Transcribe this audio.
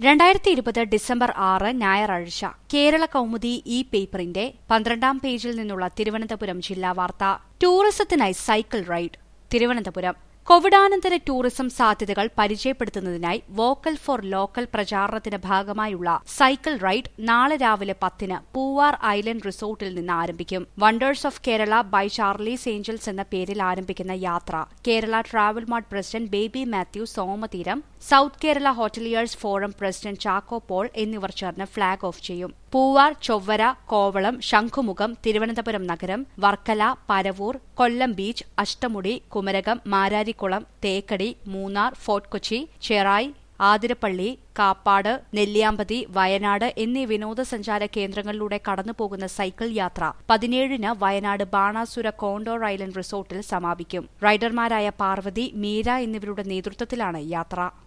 രണ്ടായിരത്തി ഇരുപത് ഡിസംബർ ആറ് ഞായറാഴ്ച കേരള കൗമുദി ഇ പേപ്പറിന്റെ പന്ത്രണ്ടാം പേജിൽ നിന്നുള്ള തിരുവനന്തപുരം ജില്ലാ വാർത്ത ടൂറിസത്തിനായി സൈക്കിൾ റൈഡ് തിരുവനന്തപുരം കോവിഡാനന്തര ടൂറിസം സാധ്യതകൾ പരിചയപ്പെടുത്തുന്നതിനായി വോക്കൽ ഫോർ ലോക്കൽ പ്രചാരണത്തിന്റെ ഭാഗമായുള്ള സൈക്കിൾ റൈഡ് നാളെ രാവിലെ പത്തിന് പൂവാർ ഐലൻഡ് റിസോർട്ടിൽ നിന്ന് ആരംഭിക്കും wonders of Kerala by Charlie's Angels എന്ന പേരിൽ ആരംഭിക്കുന്ന യാത്ര Kerala travel mart president Baby Mathew Somatheeram south Kerala hoteliers forum president Chacko Paul എന്നിവർ ചേർന്ന് ഫ്ളാഗ് ഓഫ് ചെയ്യും പൂവാർ ചൊവ്വര കോവളം ശംഖുമുഖം തിരുവനന്തപുരം നഗരം വർക്കല പരവൂർ കൊല്ലം ബീച്ച് അഷ്ടമുടി കുമരകം മാരാരിക്കുളം തേക്കടി മൂന്നാർ ഫോർട്ട് കൊച്ചി ചെറായി ആതിരപ്പള്ളി കാപ്പാട് നെല്ലിയാമ്പതി വയനാട് എന്നീ വിനോദസഞ്ചാര കേന്ദ്രങ്ങളിലൂടെ കടന്നുപോകുന്ന സൈക്കിൾ യാത്ര പതിനേഴിന് വയനാട് ബാണാസുര കോണ്ടോർ ഐലൻഡ് റിസോർട്ടിൽ സമാപിക്കും റൈഡർമാരായ പാർവതി മീര എന്നിവരുടെ നേതൃത്വത്തിലാണ് യാത്ര